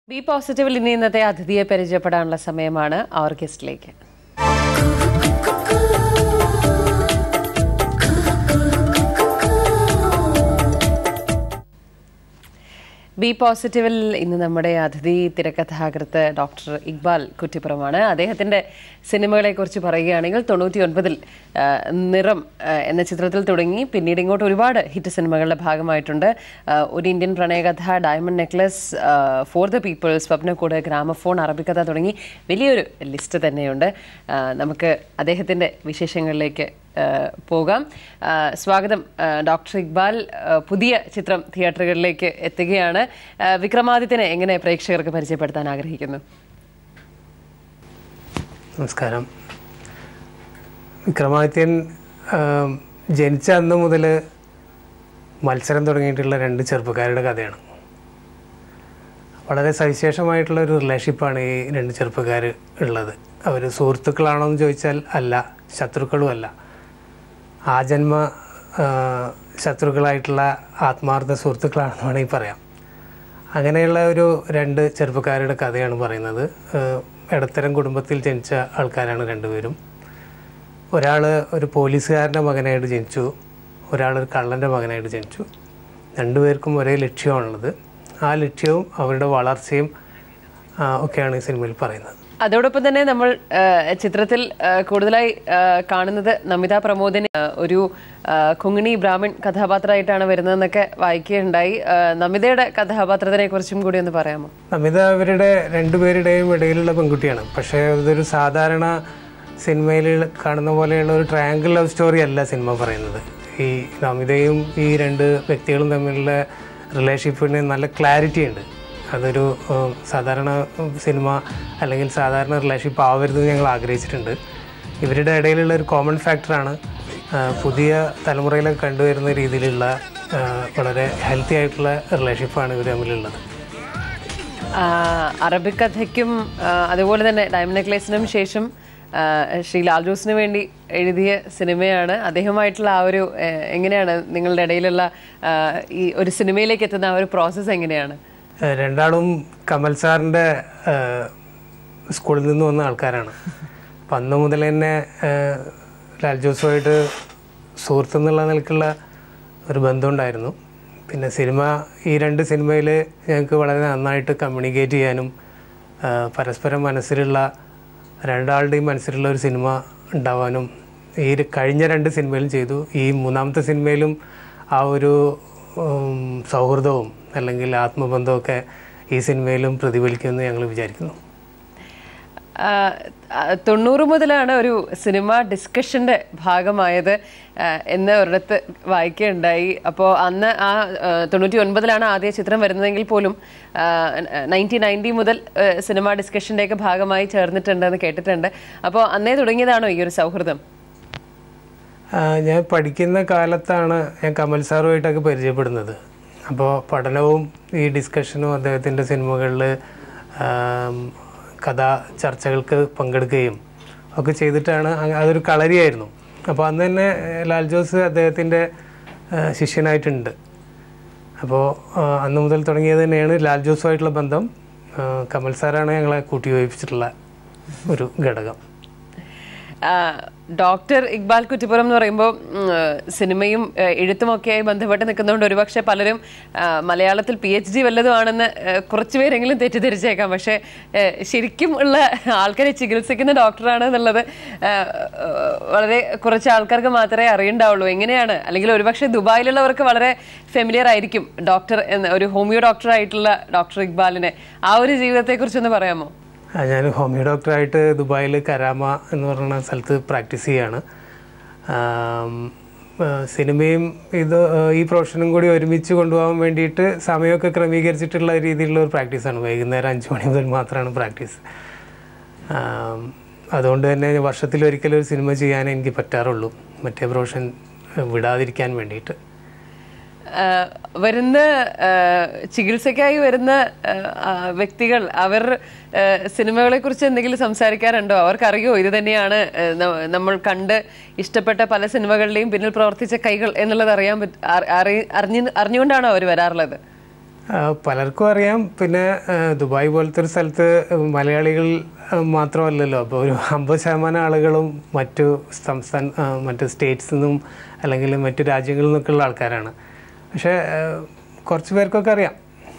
B പോസിറ്റീവിൽ ഇനി ഇന്നത്തെ അതിഥിയെ പരിചയപ്പെടാനുള്ള സമയമാണ് അവർ ഗസ്റ്റിലേക്ക് ബി പോസിറ്റീവിൽ ഇന്ന് നമ്മുടെ അതിഥി തിരക്കഥാകൃത്ത് ഡോക്ടർ ഇക്ബാൽ കുറ്റിപ്പുറമാണ് അദ്ദേഹത്തിന്റെ സിനിമകളെ കുറിച്ച് പറയുകയാണെങ്കിൽ തൊണ്ണൂറ്റി ഒൻപതിൽ നിറം ആ, എന്ന ചിത്രത്തിൽ തുടങ്ങി പിന്നീട് ഇങ്ങോട്ട് ഒരുപാട് ഹിറ്റ് സിനിമകളുടെ ഭാഗമായിട്ടുണ്ട് ആ, ഒരു ഇന്ത്യൻ പ്രണയകഥ diamond necklace for the people സ്വപ്നക്കൂട് ഗ്രാമഫോൺ അറബിക്കഥ തുടങ്ങി വലിയൊരു ലിസ്റ്റ് തന്നെയുണ്ട് ആ, നമുക്ക് അദ്ദേഹത്തിന്റെ വിശേഷങ്ങളിലേക്ക് ആ, പോകാം ആ, സ്വാഗതം ആ, ഡോക്ടർ ഇക്ബാൽ ആ, പുതിയ ചിത്രം തിയേറ്ററുകളിലേക്ക് എത്തുകയാണ് ആ, വിക്രമാദിത്യനെ എങ്ങനെ പ്രേക്ഷകർക്ക് പരിചയപ്പെടുത്താൻ ആഗ്രഹിക്കുന്നു നമസ്കാരം വിക്രമാദിത്യൻ ആം, ജനിച്ച അന്ന് മുതൽ മത്സരം തുടങ്ങിയിട്ടുള്ള രണ്ട് ചെറുപ്പക്കാരുടെ കഥയാണ് വളരെ സവിശേഷമായിട്ടുള്ള ഒരു റിലേഷൻഷിപ്പാണ് ഈ രണ്ട് ചെറുപ്പക്കാർ ഉള്ളത് അവർ സുഹൃത്തുക്കളാണോ എന്ന് ചോദിച്ചാൽ അല്ല ശത്രുക്കളും അല്ല ആ ജന്മ ആ, ശത്രുക്കളായിട്ടുള്ള ആത്മാർത്ഥ സുഹൃത്തുക്കളാണെന്ന് വേണമെങ്കിൽ പറയാം അങ്ങനെയുള്ള ഒരു രണ്ട് ചെറുപ്പക്കാരുടെ കഥയാണ് പറയുന്നത് ഏഹ് ഇടത്തരം കുടുംബത്തിൽ ജനിച്ച ആൾക്കാരാണ് രണ്ടുപേരും ഒരാൾ ഒരു പോലീസുകാരൻ്റെ മകനായിട്ട് ജനിച്ചു ഒരാൾ ഒരു കള്ളൻ്റെ മകനായിട്ട് ജനിച്ചു രണ്ടുപേർക്കും ഒരേ ലക്ഷ്യമാണുള്ളത് ആ ലക്ഷ്യവും അവരുടെ വളർച്ചയും ആ, ഒക്കെയാണ് ഈ സിനിമയിൽ പറയുന്നത് അതോടൊപ്പം തന്നെ നമ്മൾ ആ, ചിത്രത്തിൽ ആ, കൂടുതലായി ആ, കാണുന്നത് നമിത പ്രമോദിന് ആ, ഒരു ആ, കൊങ്ങിണി ബ്രാഹ്മിൺ കഥാപാത്രമായിട്ടാണ് വരുന്നതെന്നൊക്കെ വായിക്കുകയുണ്ടായി ആ, നമിതയുടെ കഥാപാത്രത്തിനെ കുറിച്ചും കൂടി ഒന്ന് പറയാമോ നമിത അവരുടെ രണ്ടുപേരുടെയും ഇടയിലുള്ള പെൺകുട്ടിയാണ് പക്ഷേ ഇതൊരു സാധാരണ സിനിമയിൽ കാണുന്ന പോലെയുള്ള ഒരു ട്രയാങ്കിൾ ലവ് സ്റ്റോറി അല്ല സിനിമ പറയുന്നത് ഈ നമിതയും ഈ രണ്ട് വ്യക്തികളും തമ്മിലുള്ള റിലേഷൻഷിപ്പിന് നല്ല ക്ലാരിറ്റി ഉണ്ട് അതൊരു ഉം, സാധാരണ ഉം, സിനിമ അല്ലെങ്കിൽ സാധാരണ റിലേഷൻഷിപ്പ് ആവരുതെന്ന് ഞങ്ങൾ ആഗ്രഹിച്ചിട്ടുണ്ട് ഇവരുടെ ഇടയിലുള്ള ഒരു കോമൺ ഫാക്ടറാണ് ആ, പുതിയ തലമുറയിലൊക്കെ കണ്ടുവരുന്ന രീതിയിലുള്ള ആ, വളരെ ഹെൽത്തി ആയിട്ടുള്ള റിലേഷൻഷിപ്പാണ് ഇവർ തമ്മിലുള്ളത് ആ, അറബിക് കഥയ്ക്കും ആ, അതുപോലെ തന്നെ ഡയമണ്ട് നെക്ലേസിനും ശേഷം ആ, ശ്രീ ലാൽ ജോസിന് വേണ്ടി എഴുതിയ സിനിമയാണ് അദ്ദേഹമായിട്ടുള്ള ആ ഒരു ഏ, എങ്ങനെയാണ് നിങ്ങളുടെ ഇടയിലുള്ള ആ, ഈ ഒരു സിനിമയിലേക്ക് എത്തുന്ന ആ ഒരു പ്രോസസ്സ് എങ്ങനെയാണ് ഏഹ് രണ്ടാളും കമൽ സാറിൻ്റെ ഏഹ് സ്കൂളിൽ നിന്ന് വന്ന ആൾക്കാരാണ് അപ്പം അന്ന് മുതൽ തന്നെ ഏഹ് ലാൽ ജോസുമായിട്ട് സുഹൃത്ത് എന്നുള്ള നിലക്കുള്ള ഒരു ബന്ധമുണ്ടായിരുന്നു പിന്നെ സിനിമ ഈ രണ്ട് സിനിമയിൽ ഞങ്ങൾക്ക് വളരെ നന്നായിട്ട് കമ്മ്യൂണിക്കേറ്റ് ചെയ്യാനും ഏഹ് പരസ്പരം മനസ്സിലുള്ള രണ്ടാളുടെയും മനസ്സിലുള്ള ഒരു സിനിമ ഉണ്ടാവാനും ഈ ര- കഴിഞ്ഞ രണ്ട് സിനിമയിലും ചെയ്തു ഈ മൂന്നാമത്തെ സിനിമയിലും ആ ഒരു ഉം, സൗഹൃദവും അല്ലെങ്കിൽ ആത്മബന്ധമൊക്കെ ഈ സിനിമയിലും പ്രതിഫലിക്കുമെന്ന് ഞങ്ങൾ വിചാരിക്കുന്നു ആ, ആ, തൊണ്ണൂറ് മുതലാണ് ഒരു സിനിമ ഡിസ്കഷന്റെ ഭാഗമായത് ആ, എന്ന് ഒരിടത്ത് വായിക്കുകയുണ്ടായി അപ്പോൾ അന്ന് ആ ആ, തൊണ്ണൂറ്റി ഒൻപതിലാണ് ആദ്യ ചിത്രം വരുന്നതെങ്കിൽ പോലും നയൻറ്റീൻ നയൻറ്റി മുതൽ ആ, സിനിമ ഡിസ്കഷൻ്റെയൊക്കെ ഭാഗമായി ചേർന്നിട്ടുണ്ടെന്ന് കേട്ടിട്ടുണ്ട് അപ്പോൾ അന്നേ തുടങ്ങിയതാണോ ഈ ഒരു സൗഹൃദം ആ, ഞാൻ പഠിക്കുന്ന കാലത്താണ് ഞാൻ കമൽ സാറുമായിട്ടൊക്കെ പരിചയപ്പെടുന്നത് അപ്പോൾ പഠനവും ഈ ഡിസ്കഷനും അദ്ദേഹത്തിൻ്റെ സിനിമകളിൽ കഥാ ചർച്ചകൾക്ക് പങ്കെടുക്കുകയും ഒക്കെ ചെയ്തിട്ടാണ് അങ്ങ- അതൊരു കളരിയായിരുന്നു അപ്പോൾ അന്ന് തന്നെ ഏഹ്, ലാൽ ജോസ് അദ്ദേഹത്തിൻ്റെ ഏഹ്, ശിഷ്യനായിട്ടുണ്ട് അപ്പോൾ അന്ന് മുതൽ തുടങ്ങിയത് തന്നെയാണ് ലാൽ ജോസുമായിട്ടുള്ള ബന്ധം ആ, കമൽ സാറാണ് ഞങ്ങളെ കൂട്ടിയോജിപ്പിച്ചിട്ടുള്ള ഒരു ഘടകം ആ, ഡോക്ടർ ഇക്ബാൽ കുറ്റിപ്പുറം എന്ന് പറയുമ്പോൾ ഉം, സിനിമയും ഏഹ്, എഴുത്തുമൊക്കെയായി ബന്ധപ്പെട്ട് നിൽക്കുന്നതുകൊണ്ട് ഒരുപക്ഷെ പലരും ആ, മലയാളത്തിൽ പി എച്ച് ഡി വല്ലതുമാണെന്ന് ഏഹ്, കുറച്ചുപേരെങ്കിലും തെറ്റിദ്ധരിച്ചേക്കാം പക്ഷേ ഏഹ്, ശരിക്കും ഉള്ള ആൾക്കാരെ ചികിത്സിക്കുന്ന ഡോക്ടറാണ് എന്നുള്ളത് ഏഹ്, വളരെ കുറച്ച് ആൾക്കാർക്ക് മാത്രമേ അറിയണ്ടാവുള്ളൂ എങ്ങനെയാണ് അല്ലെങ്കിൽ ഒരുപക്ഷെ ദുബായിലുള്ളവർക്ക് വളരെ ഫെമിലിയർ ആയിരിക്കും ഡോക്ടർ എന്ന ഒരു ഹോമിയോ ഡോക്ടർ ആയിട്ടുള്ള ഡോക്ടർ ഇക്ബാലിനെ ആ ഒരു ജീവിതത്തെക്കുറിച്ചൊന്ന് പറയാമോ ആ, ഞാൻ ഹോമിയോ ഡോക്ടറായിട്ട് ദുബായിൽ കരാമ എന്ന് പറയുന്ന സ്ഥലത്ത് പ്രാക്ടീസ് ചെയ്യാണ് ആം, ആ, സിനിമയും ഇത് ആ, ഈ പ്രൊഫഷനും കൂടി ഒരുമിച്ച് കൊണ്ടുപോകാൻ വേണ്ടിയിട്ട് സമയമൊക്കെ ക്രമീകരിച്ചിട്ടുള്ള രീതിയിലുള്ള ഒരു പ്രാക്ടീസാണ് വൈകുന്നേരം അഞ്ച് മണി മുതൽ മാത്രമാണ് പ്രാക്ടീസ് ആം, അതുകൊണ്ട് തന്നെ വർഷത്തിൽ ഒരിക്കലും ഒരു സിനിമ ചെയ്യാൻ എനിക്ക് പറ്റാറുള്ളൂ മറ്റേ പ്രൊഫഷൻ വിടാതിരിക്കാൻ വേണ്ടിയിട്ട് ആഹ് വരുന്ന ആഹ് ചികിത്സയ്ക്കായി വരുന്ന ആഹ് ആ വ്യക്തികൾ അവർ സിനിമകളെ കുറിച്ച് എന്തെങ്കിലും സംസാരിക്കാറുണ്ടോ അവർക്കറിയോ ഇത് തന്നെയാണ് ആഹ് ന- നമ്മൾ കണ്ട് ഇഷ്ടപ്പെട്ട പല സിനിമകളിലെയും പിന്നിൽ പ്രവർത്തിച്ച കൈകൾ എന്നുള്ളത് അറിയാൻ പറ്റ അറി- അറി- അറിഞ്ഞ് അറിഞ്ഞുകൊണ്ടാണോ അവർ വരാറുള്ളത് ആ, പലർക്കും അറിയാം പിന്നെ ആ, ദുബായ് പോലത്തെ ഒരു സ്ഥലത്ത് മലയാളികൾ ആ, മാത്രമല്ലല്ലോ അപ്പോൾ ഒരു അമ്പത് ശതമാനം ആളുകളും മറ്റു സംസ്ഥാന ആ, മറ്റു സ്റ്റേറ്റ്സിൽ നിന്നും അല്ലെങ്കിൽ മറ്റു രാജ്യങ്ങളിൽ നിന്നൊക്കെയുള്ള ആൾക്കാരാണ് പക്ഷേ ആ, കുറച്ച് പേർക്കൊക്കെ അറിയാം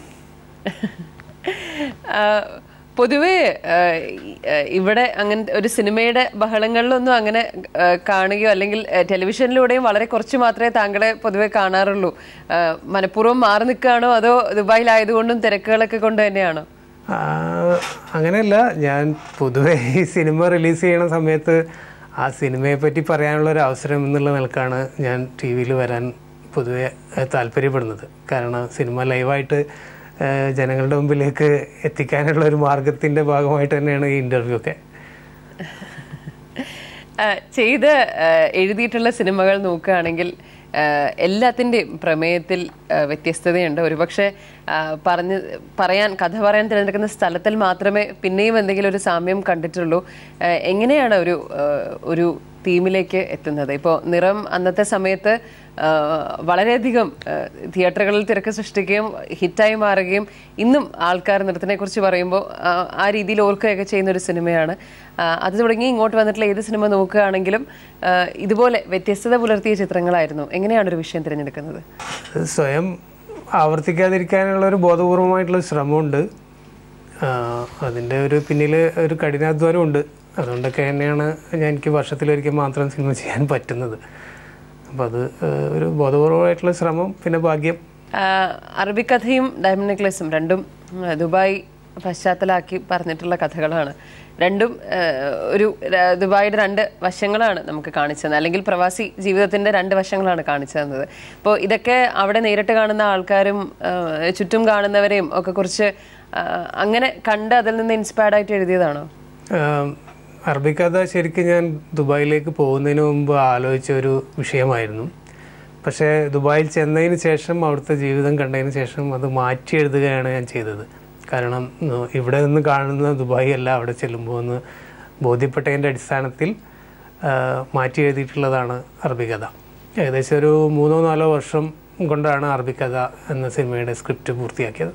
ആ, പൊതുവേ ആ, ഈ- ആ, ഇവിടെ അങ്ങനത്തെ ഒരു സിനിമയുടെ ബഹളങ്ങളിലൊന്നും അങ്ങനെ ആ, കാണുകയോ അല്ലെങ്കിൽ ആ, ടെലിവിഷനിലൂടെയും വളരെ കുറച്ച് മാത്രമേ താങ്കളെ പൊതുവെ കാണാറുള്ളൂ ആ, മനഃപൂർവ്വം മാറി നിൽക്കുകയാണോ അതോ ദുബായിലായതുകൊണ്ടും തിരക്കുകളൊക്കെ കൊണ്ട് തന്നെയാണോ ആ, അങ്ങനെയല്ല ഞാൻ പൊതുവെ ഈ സിനിമ റിലീസ് ചെയ്യണ സമയത്ത് ആ സിനിമയെ പറ്റി പറയാനുള്ള ഒരു അവസരം എന്നുള്ള നിലക്കാണ് ഞാൻ ടി വിയിൽ വരാൻ പൊതുവെ ഏഹ്, താല്പര്യപ്പെടുന്നത് കാരണം സിനിമ ലൈവായിട്ട് ഏഹ്, ജനങ്ങളുടെ മുമ്പിലേക്ക് എത്തിക്കാനുള്ള ഒരു മാർഗത്തിൻ്റെ ഭാഗമായിട്ട് തന്നെയാണ് ഈ ഇൻ്റർവ്യൂ ഒക്കെ ആ, ചെയ്ത് ആ, എഴുതിയിട്ടുള്ള സിനിമകൾ നോക്കുകയാണെങ്കിൽ ആ, എല്ലാത്തിൻ്റെയും പ്രമേയത്തിൽ ആ, വ്യത്യസ്തതയുണ്ട് ഒരുപക്ഷെ ആ, പറഞ്ഞ് പറയാൻ കഥ പറയാൻ തിരഞ്ഞെടുക്കുന്ന സ്ഥലത്തിൽ മാത്രമേ പിന്നെയും എന്തെങ്കിലും ഒരു സാമ്യം കണ്ടിട്ടുള്ളൂ ആ, എങ്ങനെയാണ് ഒരു ആ, ഒരു തീമിലേക്ക് എത്തുന്നത് ഇപ്പോൾ നിറം അന്നത്തെ സമയത്ത് ആ, വളരെയധികം ആ, തിയേറ്ററുകളിൽ തിരക്ക് സൃഷ്ടിക്കുകയും ഹിറ്റായി മാറുകയും ഇന്നും ആൾക്കാർ നൃത്തത്തിനെ കുറിച്ച് പറയുമ്പോൾ ആ, ആ രീതിയിൽ ഓർക്കുകയൊക്കെ ചെയ്യുന്ന ഒരു സിനിമയാണ് ആ, അത് തുടങ്ങി ഇങ്ങോട്ട് വന്നിട്ടുള്ള ഏത് സിനിമ നോക്കുകയാണെങ്കിലും ആ, ഇതുപോലെ വ്യത്യസ്തത പുലർത്തിയ ചിത്രങ്ങളായിരുന്നു എങ്ങനെയാണ് ഒരു വിഷയം തിരഞ്ഞെടുക്കുന്നത് അത് സ്വയം ആവർത്തിക്കാതിരിക്കാനുള്ള ഒരു ബോധപൂർവമായിട്ടുള്ള ശ്രമമുണ്ട് ആഹ് അതിൻ്റെ ഒരു പിന്നിൽ ഒരു കഠിനാധ്വാനമുണ്ട് അതുകൊണ്ടൊക്കെ തന്നെയാണ് ഞാൻ എനിക്ക് വർഷത്തിലൊരിക്കൽ മാത്രം സിനിമ ചെയ്യാൻ പറ്റുന്നത് അപ്പോൾ അത് ആഹ് ഒരു ബോധപൂർവമായിട്ടുള്ള ശ്രമം പിന്നെ ഭാഗ്യം ആ, അറബിക്കഥയും ഡയമണ്ട് നെക്ലേസും രണ്ടും ആ, ദുബായ് പശ്ചാത്തലമാക്കി പറഞ്ഞിട്ടുള്ള കഥകളാണ് രണ്ടും ആ, ഒരു ര- ദുബായിയുടെ രണ്ട് വശങ്ങളാണ് നമുക്ക് കാണിച്ചു തന്നത് അല്ലെങ്കിൽ പ്രവാസി ജീവിതത്തിന്റെ രണ്ട് വശങ്ങളാണ് കാണിച്ചു തന്നത് അപ്പോൾ ഇതൊക്കെ അവിടെ നേരിട്ട് കാണുന്ന ആൾക്കാരും ആ, ചുറ്റും കാണുന്നവരെയും ഒക്കെ കുറിച്ച് ആ, അങ്ങനെ കണ്ട് അതിൽ നിന്ന് ഇൻസ്പയർഡ് ആയിട്ട് എഴുതിയതാണോ ആഹ് അറബിക്കഥ ശരിക്കും ഞാൻ ദുബായിലേക്ക് പോകുന്നതിന് മുമ്പ് ആലോചിച്ച ഒരു വിഷയമായിരുന്നു പക്ഷേ ദുബായിൽ ചെന്നതിന് ശേഷം അവിടുത്തെ ജീവിതം കണ്ടതിന് ശേഷം അത് മാറ്റി എഴുതുകയാണ് ഞാൻ ചെയ്തത് കാരണം ഉം, ഇവിടെ നിന്ന് കാണുന്ന ദുബായ് അല്ല അവിടെ ചെല്ലുമ്പോൾ എന്ന് ബോധ്യപ്പെട്ടതിൻ്റെ അടിസ്ഥാനത്തിൽ ആഹ് മാറ്റി എഴുതിയിട്ടുള്ളതാണ് അറബിക്കഥ ഏകദേശം ഒരു മൂന്നോ നാലോ വർഷം കൊണ്ടാണ് അറബിക്കഥ എന്ന സിനിമയുടെ സ്ക്രിപ്റ്റ് പൂർത്തിയാക്കിയത്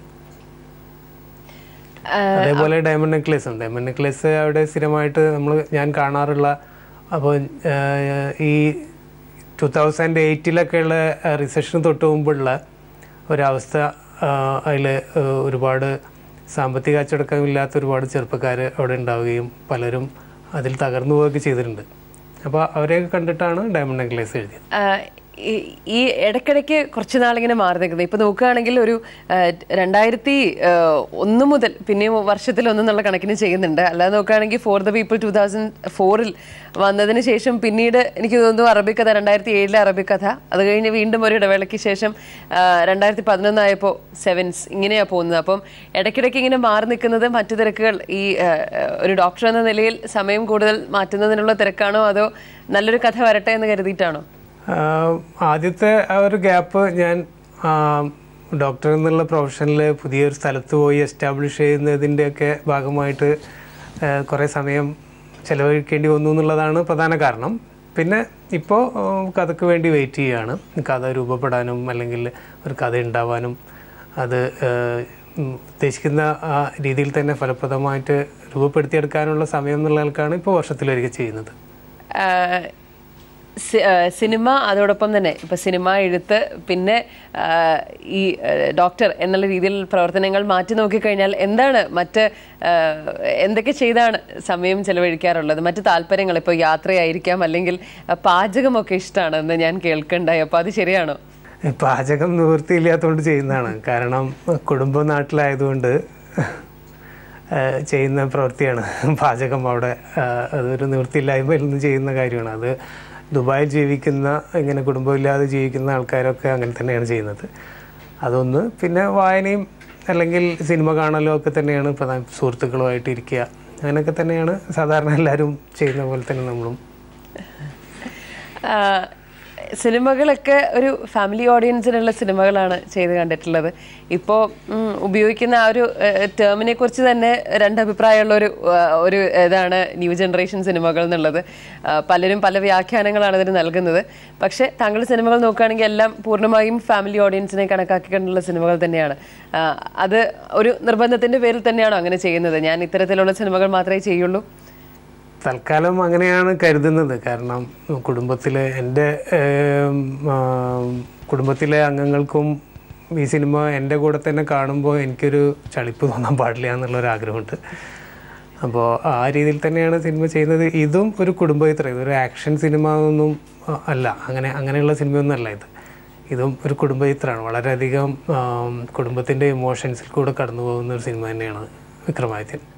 അതേപോലെ ഡയമണ്ട് നെക്ലേസ് ഉണ്ട് ഡയമണ്ട് നെക്ലേസ് അവിടെ സ്ഥിരമായിട്ട് നമ്മൾ ഞാൻ കാണാറുള്ള അപ്പോൾ ഈ ടു തൗസൻഡ് എയ്റ്റിലൊക്കെയുള്ള റിസഷൻ തൊട്ട് മുമ്പുള്ള ഒരവസ്ഥ അതിൽ ഒരുപാട് സാമ്പത്തിക അച്ചടക്കമില്ലാത്ത ഒരുപാട് ചെറുപ്പക്കാർ അവിടെ ഉണ്ടാവുകയും പലരും അതിൽ തകർന്നു പോവുകയൊക്കെ ചെയ്തിട്ടുണ്ട് അപ്പോൾ അവരെയൊക്കെ കണ്ടിട്ടാണ് ഡയമണ്ട് നെക്ലേസ് എഴുതിയത് ആ, ഈ- ഈ ഇടയ്ക്കിടയ്ക്ക് കുറച്ച് നാളിങ്ങനെ മാറി നിൽക്കുന്നത് ഇപ്പൊ നോക്കുകയാണെങ്കിൽ ഒരു ആ, രണ്ടായിരത്തി ആ, ഒന്ന് മുതൽ പിന്നെയും വർഷത്തിൽ ഒന്നെന്നുള്ള കണക്കിന് ചെയ്യുന്നുണ്ട് അല്ലാതെ നോക്കുകയാണെങ്കിൽ for the people two thousand ഫോറിൽ വന്നതിന് ശേഷം പിന്നീട് എനിക്ക് തോന്നുന്നു അറബിക്കഥ രണ്ടായിരത്തി ഏഴിലെ അറബിക്കഥ അത് കഴിഞ്ഞ് വീണ്ടും ഒരു ഇടവേളയ്ക്ക് ശേഷം ആ, രണ്ടായിരത്തി പതിനൊന്നായപ്പോൾ സെവൻസ് ഇങ്ങനെയാണ് പോകുന്നത് അപ്പം ഇടയ്ക്കിടയ്ക്ക് ഇങ്ങനെ മാറി നിൽക്കുന്നത് മറ്റു തിരക്കുകൾ ഈ ആ, ഒരു ഡോക്ടർ എന്ന നിലയിൽ സമയം കൂടുതൽ മാറ്റുന്നതിനുള്ള തിരക്കാണോ അതോ നല്ലൊരു കഥ വരട്ടെ എന്ന് കരുതിയിട്ടാണോ ആഹ് ആദ്യത്തെ ആ ഒരു ഗ്യാപ്പ് ഞാൻ ആഹ് ഡോക്ടർ എന്നുള്ള പ്രൊഫഷനിൽ പുതിയൊരു സ്ഥലത്ത് പോയി എസ്റ്റാബ്ലിഷ് ചെയ്യുന്നതിൻ്റെയൊക്കെ ഭാഗമായിട്ട് ആഹ് കുറേ സമയം ചിലവഴിക്കേണ്ടി വന്നു എന്നുള്ളതാണ് പ്രധാന കാരണം പിന്നെ ഇപ്പോൾ കഥയ്ക്ക് വേണ്ടി വെയിറ്റ് ചെയ്യുകയാണ് കഥ രൂപപ്പെടാനും അല്ലെങ്കിൽ ഒരു കഥ ഉണ്ടാവാനും അത് ആഹ് ഉം ഉദ്ദേശിക്കുന്ന ആ രീതിയിൽ തന്നെ ഫലപ്രദമായിട്ട് രൂപപ്പെടുത്തിയെടുക്കാനുള്ള സമയം എന്നുള്ള ആൾക്കാണ് ഇപ്പോൾ വർഷത്തിലൊരിക്കൽ ചെയ്യുന്നത് ആഹ് സി- ആഹ് സിനിമ അതോടൊപ്പം തന്നെ ഇപ്പൊ സിനിമ എഴുത്ത് പിന്നെ ആഹ് ഈ ആഹ് ഡോക്ടർ എന്നുള്ള രീതിയിൽ പ്രവർത്തനങ്ങൾ മാറ്റി നോക്കിക്കഴിഞ്ഞാൽ എന്താണ് മറ്റ് ആഹ് എന്തൊക്കെ ചെയ്താണ് സമയം ചെലവഴിക്കാറുള്ളത് മറ്റ് താല്പര്യങ്ങൾ ഇപ്പോൾ യാത്രയായിരിക്കാം അല്ലെങ്കിൽ ആഹ് പാചകമൊക്കെ ഇഷ്ടമാണെന്ന് ഞാൻ കേൾക്കണ്ടായി അപ്പോൾ അത് ശരിയാണോ പാചകം നിവൃത്തിയില്ലാത്തതുകൊണ്ട് ചെയ്യുന്നതാണ് കാരണം കുടുംബം നാട്ടിലായതുകൊണ്ട് ഏഹ് ചെയ്യുന്ന പ്രവൃത്തിയാണ് പാചകം അവിടെ ഏഹ് അതൊരു നിവൃത്തിയില്ലായ്മയിൽ നിന്ന് ചെയ്യുന്ന കാര്യമാണ് അത് ദുബായിൽ ജീവിക്കുന്ന ഇങ്ങനെ കുടുംബമില്ലാതെ ജീവിക്കുന്ന ആൾക്കാരൊക്കെ അങ്ങനെ തന്നെയാണ് ചെയ്യുന്നത് അതൊന്ന് പിന്നെ വായനയും അല്ലെങ്കിൽ സിനിമ കാണലും ഒക്കെ തന്നെയാണ് പ്രധാന സുഹൃത്തുക്കളുമായിട്ട് ഇരിക്കുക അങ്ങനെയൊക്കെ തന്നെയാണ് സാധാരണ എല്ലാവരും ചെയ്യുന്ന പോലെ തന്നെ നമ്മളും ആഹ് സിനിമകളൊക്കെ ഒരു ഫാമിലി ഓഡിയൻസിനുള്ള സിനിമകളാണ് ചെയ്ത് കണ്ടിട്ടുള്ളത് ഇപ്പോൾ ഉപയോഗിക്കുന്ന ആ ഒരു ടേമിനെ കുറിച്ച് തന്നെ രണ്ട് അഭിപ്രായമുള്ള ഒരു ആ, ഒരു ഇതാണ് ന്യൂ ജനറേഷൻ സിനിമകൾ എന്നുള്ളത് ആ, പലരും പല വ്യാഖ്യാനങ്ങളാണ് ഇതിന് നൽകുന്നത് പക്ഷേ താങ്കൾ സിനിമകൾ നോക്കുകയാണെങ്കിൽ എല്ലാം പൂർണ്ണമായും ഫാമിലി ഓഡിയൻസിനെ കണക്കാക്കിക്കൊണ്ടുള്ള സിനിമകൾ തന്നെയാണ് ആ, അത് ഒരു നിർബന്ധത്തിന്റെ പേരിൽ തന്നെയാണോ അങ്ങനെ ചെയ്യുന്നത് ഞാൻ ഇത്തരത്തിലുള്ള സിനിമകൾ മാത്രമേ ചെയ്യുള്ളൂ തൽക്കാലം അങ്ങനെയാണ് കരുതുന്നത് കാരണം കുടുംബത്തിലെ എൻ്റെ ഏം, ആം, കുടുംബത്തിലെ അംഗങ്ങൾക്കും ഈ സിനിമ എൻ്റെ കൂടെ തന്നെ കാണുമ്പോൾ എനിക്കൊരു ചളിപ്പ് തോന്നാൻ പാടില്ല എന്നുള്ളൊരു ആഗ്രഹമുണ്ട് അപ്പോൾ ആ രീതിയിൽ തന്നെയാണ് സിനിമ ചെയ്യുന്നത് ഇതും ഒരു കുടുംബചിത്രം ഇതൊരു ആക്ഷൻ സിനിമ ഒന്നും ആ, അല്ല അങ്ങനെ അങ്ങനെയുള്ള സിനിമയൊന്നും അല്ല ഇത് ഇതും ഒരു കുടുംബചിത്രമാണ് വളരെയധികം കുടുംബത്തിൻ്റെ ഇമോഷൻസിൽ കൂടെ കടന്നു പോകുന്ന ഒരു സിനിമ തന്നെയാണ് വിക്രമാദിത്യൻ